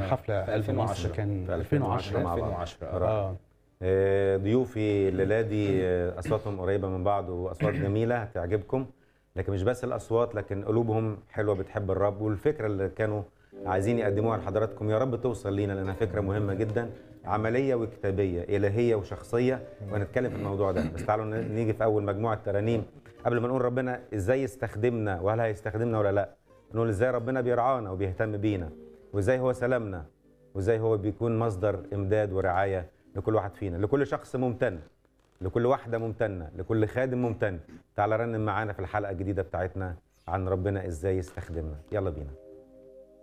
حفله في قلب مصر 2010 كان في 2010 مع بعض. 2010 اه اه آه، ضيوفي الليله دي آه، اصواتهم قريبه من بعض واصوات جميله هتعجبكم لكن مش بس الاصوات لكن قلوبهم حلوه بتحب الرب والفكره اللي كانوا عايزين يقدموها لحضراتكم يا رب توصل لينا لانها فكره مهمه جدا عمليه وكتابيه الهيه وشخصيه وهنتكلم في الموضوع ده بس تعالوا ن- نيجي في اول مجموعه ترانيم قبل ما نقول ربنا ازاي يستخدمنا وهل هيستخدمنا ولا لا نقول ازاي ربنا بيرعانا وبيهتم بينا وازاي هو سلامنا وازاي هو بيكون مصدر امداد ورعايه لكل واحد فينا لكل شخص ممتن لكل واحده ممتنه لكل خادم ممتن تعال رنم معانا في الحلقه الجديده بتاعتنا عن ربنا ازاي يستخدمنا يلا بينا